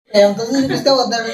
ఎంత చూపిస్తే వద్దాడు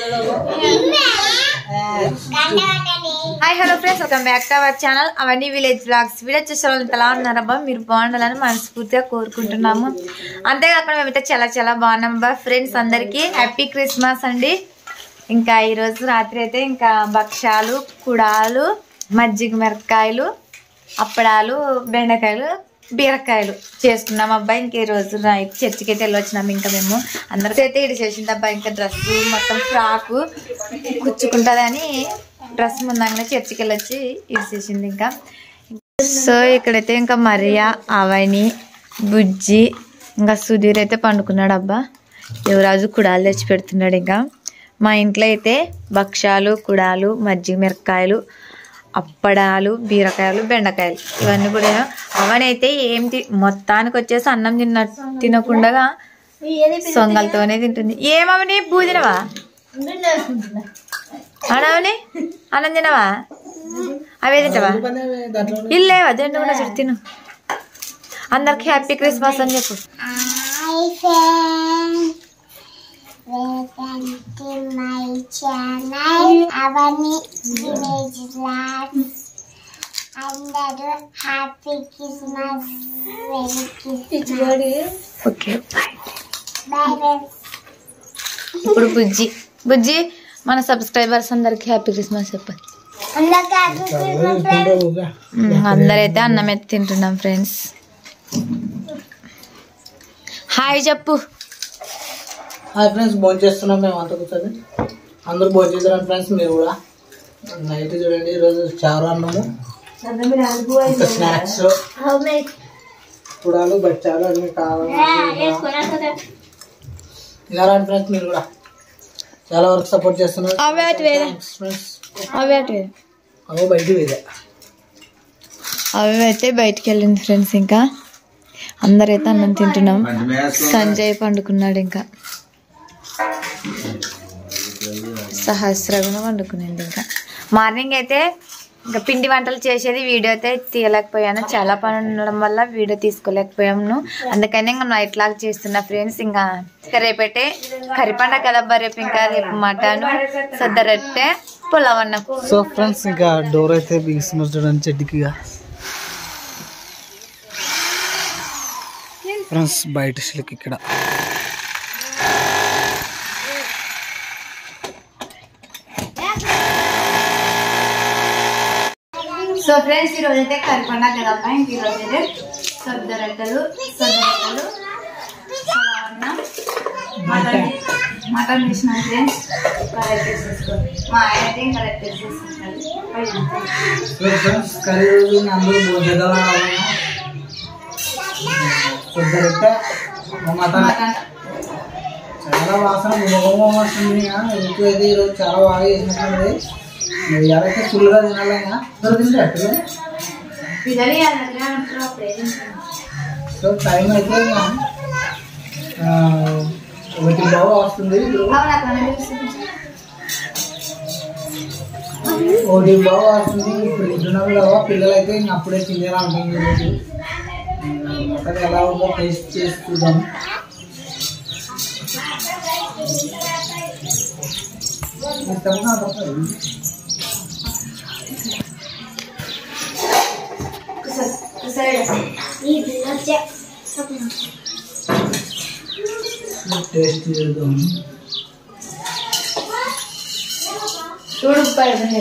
hi hello friends welcome back to our channel అవన్నీ విలేజ్ బ్లాగ్స్ వీడియో చూసే వాళ్ళు ఎలా ఉన్నారబ్బా మీరు బాగుండాలని మనస్ఫూర్తిగా కోరుకుంటున్నాము అంతేకాకుండా మేమైతే చాలా చాలా బాగున్నాం బా ఫ్రెండ్స్ అందరికీ హ్యాపీ క్రిస్మస్ అండి ఇంకా ఈరోజు రాత్రి అయితే ఇంకా భక్ష్యాలు కుడాలు మజ్జిగ మిరపకాయలు అప్పడాలు బెండకాయలు బీరకాయలు చేసుకున్నాం అబ్బాయి ఇంక ఈ రోజు నైట్ చర్చికి అయితే వెళ్ళొచ్చినాము ఇంకా మేము అందరికీ అయితే ఇటు చేసింది అబ్బాయి ఇంకా డ్రెస్ మొత్తం ఫ్రాకు కుచ్చుకుంటుందని డ్రెస్ ముందంగానే చర్చికి వెళ్ళొచ్చి ఇది చేసింది ఇంకా సో ఇక్కడైతే ఇంకా మరియా అవని బుజ్జి ఇంకా సుధీర్ అయితే పండుకున్నాడు అబ్బా యువరాజు కుడాలు తెచ్చి పెడుతున్నాడు ఇంకా మా ఇంట్లో అయితే భక్ష్యాలు కుడాలు మజ్జిగ మిరపకాయలు అప్పడాలు బీరకాయలు బెండకాయలు ఇవన్నీ కూడా అవని అయితే ఏం తి- మొత్తానికి వచ్చేసి అన్నం తిన్న తినకుండా సొంగలతోనే తింటుంది ఏమవని బూదినవా అనవని అన్నం తినవా అవే తింటావా దాంట్లో ఇల్లేవా జెండు కూడా చుట్టూ తిను అందరికి హ్యాపీ క్రిస్మస్ అని చెప్పు Welcome to my channel. అవన్నీ విలేజ్ బ్లాగ్స్ అందరూ happy Christmas very okay bye bye bye ఇప్పుడు బుజ్జి బుజ్జి మన సబ్స్క్రైబర్స్ అందరికి హ్యాపీ క్రిస్మస్ చెప్పండి అందరికీ హ్యాపీ క్రిస్మస్ అందరైతే అన్నం ఎత్తి తింటున్నాం ఫ్రెండ్స్ హాయ్ చెప్పు హాయ్ ఫ్రెండ్స్ భోజనం చేస్తున్నాం మేము అంత కూర్చొని అందరూ భోజనం చేద్దాం ఫ్రెండ్స్ మీరు కూడా నైట్ చూడండి ఈరోజు చారు అన్నము ఇంకా స్నాక్స్ కుడాలు బచ్చాలు అన్ని కావాలి ఇలా రండి ఫ్రెండ్స్ మీరు కూడా చాలా వరకు సపోర్ట్ చేస్తున్నారు అవే అటు వేరే. ఫ్రెండ్స్ అవే అటు అవి బయట వేదే అవి అయితే బయటికి వెళ్ళింది ఫ్రెండ్స్ ఇంకా అందరైతే అన్నం తింటున్నాం సంజయ్ పండుకున్నాడు ఇంకా సహస్రగుణ వండుకునేది ఇంకా మార్నింగ్ అయితే ఇంకా పిండి వంటలు చేసేది వీడియో అయితే తీయలేకపోయాను చాలా పని ఉండడం వల్ల వీడియో తీసుకోలేకపోయాము అందుకని ఇంకా నైట్ లాగా చేస్తున్నా ఫ్రెండ్స్ ఇంకా ఇంకా రేపైతే కరిపండ కదబ్బా రేపు ఇంకా రేపు మటన్ సద్దరట్టే పులావ్ అన్నం సో ఫ్రెండ్స్ ఇంకా డోర్ అయితే బిగిస్తున్నారు చూడండి చెట్టుకిగా ఫ్రెండ్స్ బయట సిల్క్ ఇక్కడ సో ఫ్రెండ్స్ ఈరోజు అయితే కరిపండ కదబ్బా ఇంక ఈరోజు అయితే సొద్ద రొట్టెలు సొద్ద రొట్టెలు అన్నం, మటన్ మటన్ తీసినాం ఫ్రెండ్స్ కలెక్ట్ చేసేసుకోండి మా ఆయన అయితే ఇంకా కలెక్ట్ చేసేసుకుంటాడు సో ఫ్రెండ్స్ కర్రీ రోజు అందరూ భోజనం కొద్దిగా మటన్ మటన్ చాలా వాసన గుమగుమ వస్తుంది ఇంట్లో అయితే ఈరోజు చాలా బాగా చేసినట్టుంది మరి ఎవరైతే ఫుల్గా తినాలన్నా అందరూ తింటే అట్లు పిల్లలు వాళ్ళ దగ్గర ఉంటారు అప్పుడు ఏం తింటారు? సో టైం అయితే ఆ, ఒకటి బాగా వస్తుంది ఇప్పుడు అవును అక్కడ తెలుస్తుంది. ఒకటి బాగా వస్తుంది ఇప్పుడు తింటున్నాం కదా పిల్లలు అయితే ఇంక అప్పుడే తినేయాలంటుంది ఈరోజు మటన్ ఎలా ఉందో టేస్ట్ చేసి చూద్దాం ఇష్టంగా పడుతుంది కుస- కుసరేడు. టేస్ట్ చేద్దాం చూడు ఉప్పు అయిపోయింది.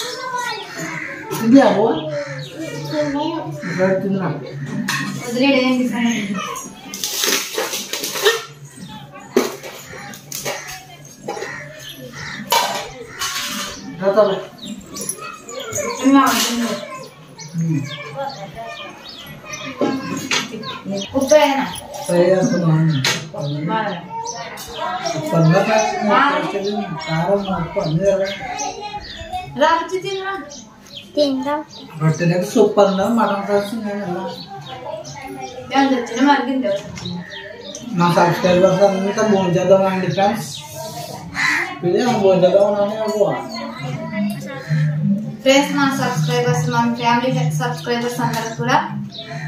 ఇది అవ్వ ఇక్కడ తిందాం వదిలేడు ఏం తీసుకున్నాడు తర్వాత ఉప్పు అయినా ఫ్రై చేసుకుందాం పండుగ కారం ఉప్పు అన్నీ కదా. రావచ్చు తిన్నా తిందాం రొట్టెలకు సూపర్ ఉండదు మటన్ ఫ్రైస్ నేను ఎలా ఎంత వచ్చినా మరిగింది నా సబ్స్క్రైబర్స్ అంతా భోజనం చేద్దాం అండి ఫ్రెండ్స్ ఇదే భోజనం చేద్దాం అని అనుకో ఫ్రెండ్స్ మా సబ్స్క్రైబర్స్ మా ఫ్యామిలీ సబ్స్క్రైబర్స్ అందరూ కూడా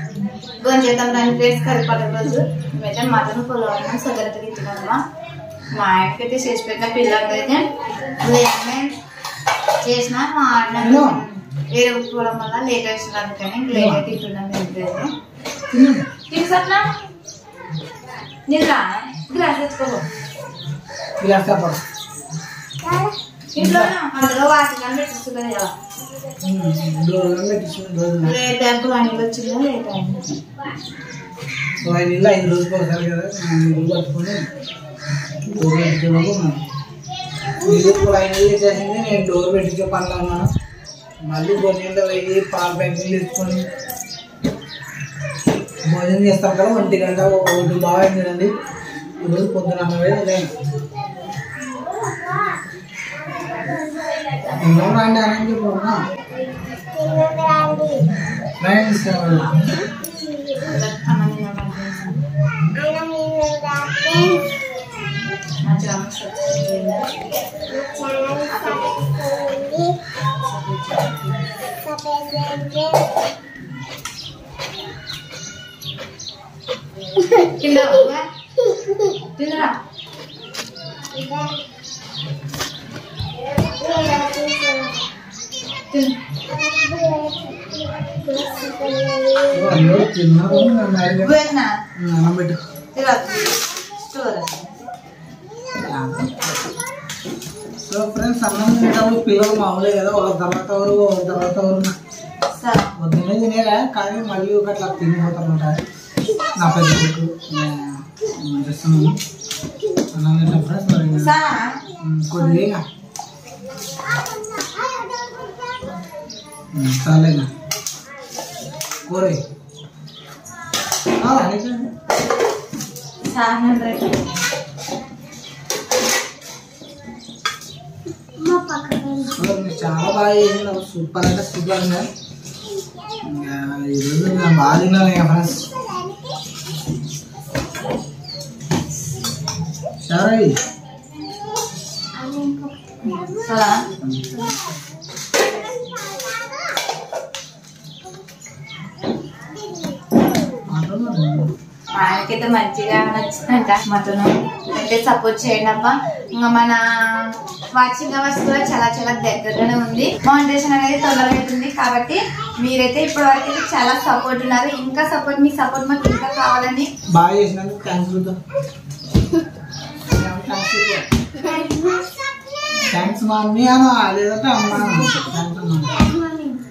భోజనం చేద్దాం దాని ఫ్రెండ్స్ కరిపాల రోజు మేమైతే మటన్ పులావ్ సగరత తింటున్నామా మా ఆయనకైతే చేసి పెట్టిన పిల్లలకైతే ఉదయాన్నే చేసిన మా ఆయన తిను. వేరే ఉప్పుకోవడం వల్ల లేట్ వచ్చింది అందుకని ఇంక లేట్ అయితే తింటున్నాం ఇద్దరు తినండి. తీసుకున్నా నిన్న గ్లాస్ తెచ్చుకోబో గ్లాస్ కాపాడు ఇంట్లో అందులో వాటికన్నా పెట్టించుకుని కదా డోర్ పెట్టించుకుని రోజు లేట్ అయితే వాణిలో వచ్చిందా లేట్ అయింది ఐదు ఇల్లు ఐదు రోజులు ఒకసారి కదా ఐదు రోజులు పట్టుకొని డోర్ పెట్టించుకోకు ఇది ఇప్పుడు ఐదు ఇల్లు చేసింది నేను డోర్ పెట్టించే పనులు ఉన్నాను మళ్ళీ భోజనంలో పోయి పాల ప్యాకెట్లు తీసుకొని భోజనం చేస్తాం కదా ఒంటి గంట ఒకటి బాగా అయింది కదండి ఈరోజు పొద్దున అన్నవే నేను ఎన్నో రాండి అని చెప్పన్నా నేను తీసుకురావాలి అన్నం తినరా ఫ్రెండ్స్ మంచిగా అమ్మ ఛానల్ సబ్స్క్రైబ్ చేయండి తిందా తిందరా తిను అందరూ తిన్నారు నన్ను అడిగారు. నువ్వేనా అన్నం పెట్టు స్టోర్ సో ఫ్రెండ్స్ అన్నం తినేటప్పుడు పిల్లలు మామూలే కదా వాళ్ళ తర్వాత ఎవరు వాళ్ళ తర్వాత ఎవరు సరే పొద్దున్నే తినేరా కానీ మళ్ళీ ఒక అట్లా తినిపోతారన్నమాట నా పెద్ద కొడుకు నేను చేస్తున్నాను అన్నం తింటాం ఫ్రెండ్స్ మరి ఇంకా, సానా ఉమ్, కొద్దిగా ఉమ్, చాలేగా కూర వేయి. ఆ, అయితే. సానా రేపు మా పక్కన సో మీరు చాలా బాగా చేసినారు సూపర్ అంటే సూపర్ ఉంది ఇంకా ఈరోజు నేను బాగా తిన్నాను ఇక ఫ్రెండ్స్ సరే సరే మాట్లాడు ఆయనకైతే మంచిగా నచ్చిందంట మటన్ అయితే సపోర్ట్ చేయండి అప్ప ఇంకా మన వాచింగ్ అవర్స్ కూడా చాలా చాలా దగ్గరగానే ఉంది ఫౌండేషన్ అనేది తొందరగా అవుతుంది కాబట్టి మీరైతే ఇప్పటి వరకు అయితే చాలా సపోర్ట్ ఉన్నారు ఇంకా సపోర్ట్ మీ సపోర్ట్ మాకు ఇంకా కావాలని బాగా చేసినందుకు థ్యాంక్స్ థ్యాంక్స్ మమ్మీ అను లేదంటే అమ్మ థ్యాంక్స్ అమ్మ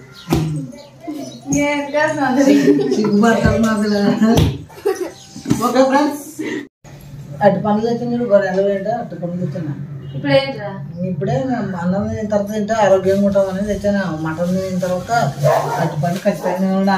సిగ్గుపడతారు నాకు ఓకే ఫ్రెండ్స్ అటు పనులు అయితే మీరు గొర్రెలు ఏంటో అటు పనులు తెచ్చాను ఇప్పుడు ఏంట్రా ఇప్పుడే అన్నం తిన్న తర్వాత తింటే ఆరోగ్యంగా ఉంటాం అనేది తెచ్చాను మటన్ తిన్న తర్వాత అటు పని ఖచ్చితంగా ఉన్నా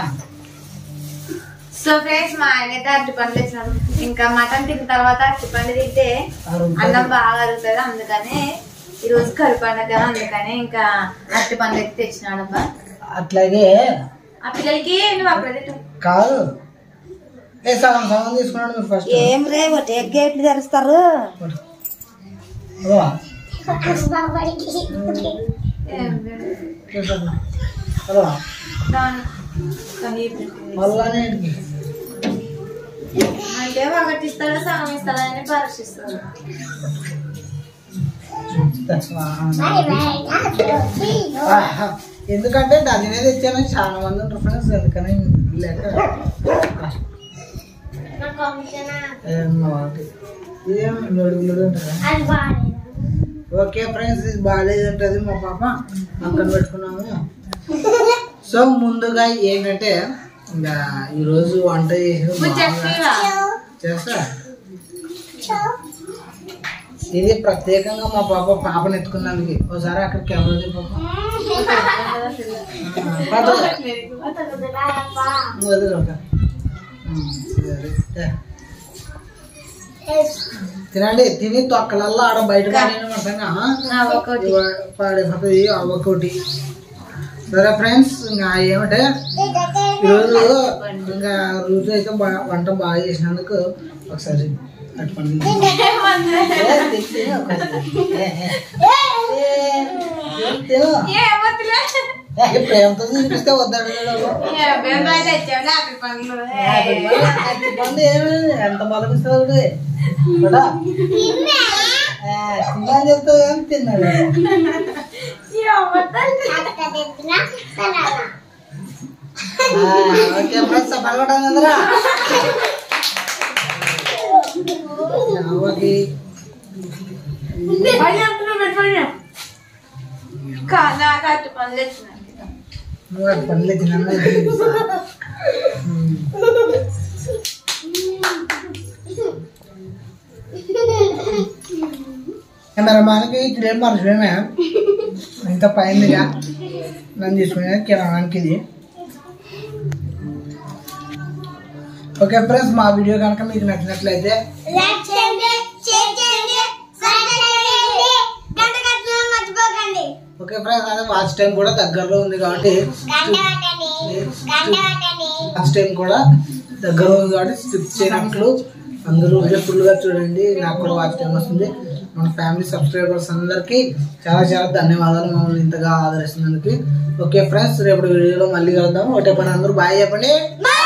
సో ఫ్రెండ్స్ మా ఆయన అయితే అరటి పండ్లు ఇచ్చినారు ఇంకా మటన్ తిన్న తర్వాత అరటి పండు తింటే అన్నం బాగా అరుగుతుంది అందుకనే ఈ రోజు కరి పండుగ కదా అందుకనే ఇంకా అరటి పండు అయితే తెచ్చినాడు అబ్బా అట్లాగే ఆ పిల్లలకి నువ్వు అప్పుడే తిట్టు కాదు ఏ సగం సగం తీసుకున్నాడు మీరు ఫస్ట్ ఏం రే ఒకటి గేట్లు తెరుస్తారు బాబాడికి హలో కానీ మళ్ళా నేటికి అంటే ఒకటి ఇస్తాడా సగం ఇస్తాడా అని పరీక్షిస్తారు బాయ్ బాయ్ ఆహా. ఎందుకంటే దానినే తెచ్చాను చాలా మంది ఉంటారు ఫ్రెండ్స్ అందుకని లేక నా కాంపిటీనా ఏం వాటి. ఇదేం లొడు లొడు ఉంటుందా అది బాగాలేదు ఓకే ఫ్రెండ్స్ ఇది బాగాలేదు ఉంటుంది మా పాప పక్కన పెట్టుకున్నాము సో ముందుగా ఏంటంటే ఇంకా ఈరోజు వంట చేసిన మామూలుగా చేస్తా ఇది ప్రత్యేకంగా మా పాప పాపను ఎత్తుకున్నందుకు ఒకసారి అక్కడ కెమెరా తీ పాప ఆ, పాప. నువ్వు వదిలు ఒక. ఉమ్, సరే. తే. తినండి తిని తొక్కలల్లో ఆడ బయట పడిన ఒకటి పాడైపోతుంది ఒకటి సరే ఫ్రెండ్స్ ఇంకా ఏమంటే ఈరోజు ఇంకా రోజు అయితే బా- వంట బాగా చేసినందుకు ఒకసారి అటు పని ప్రేమతో చూపిస్తే వద్దాడు పండు ఏమి ఎంత బలం ఇస్తాడు ఆ, తిన్నా అని చెప్తావు కానీ తిన్నాడు అక్క తెచ్చినా తినాలా ఆ, ఓకే ఫ్రెండ్స్ పలకటం కదరా ఓకే నాకు అటు పనులు వచ్చినాయి నువ్వు అటు పనులు తిన్నా మరి మనకి ఇక్కడ ఏం మర్చిపోయామే ఇంత పైందిగా నన్ను తీసుకునే కిరాణానికి ఇది ఓకే ఫ్రెండ్స్ మా వీడియో కనుక మీకు నచ్చినట్లయితే లైక్ చేయండి షేర్ చేయండి సబ్స్క్రైబ్ చేయండి గంట కట్టడం మర్చిపోకండి ఓకే ఫ్రెండ్స్ అదే వాచ్ టైం కూడా దగ్గరలో ఉంది కాబట్టి గంట కట్టండి గంట కట్టండి వాచ్ టైం కూడా దగ్గరలో ఉంది కాబట్టి స్కిప్ చేయనట్లు అందరూ వీడియో ఫుల్గా చూడండి నాకు కూడా వాచ్ టైం వస్తుంది మన ఫ్యామిలీ సబ్స్క్రైబర్స్ అందరికీ చాలా చాలా ధన్యవాదాలు మమ్మల్ని ఇంతగా ఆదరిస్తున్నందుకు ఓకే ఫ్రెండ్స్ రేపు వీడియోలో మళ్ళీ కలుద్దాం ఒకటే పని అందరూ బాయ్ చెప్పండి బాయ్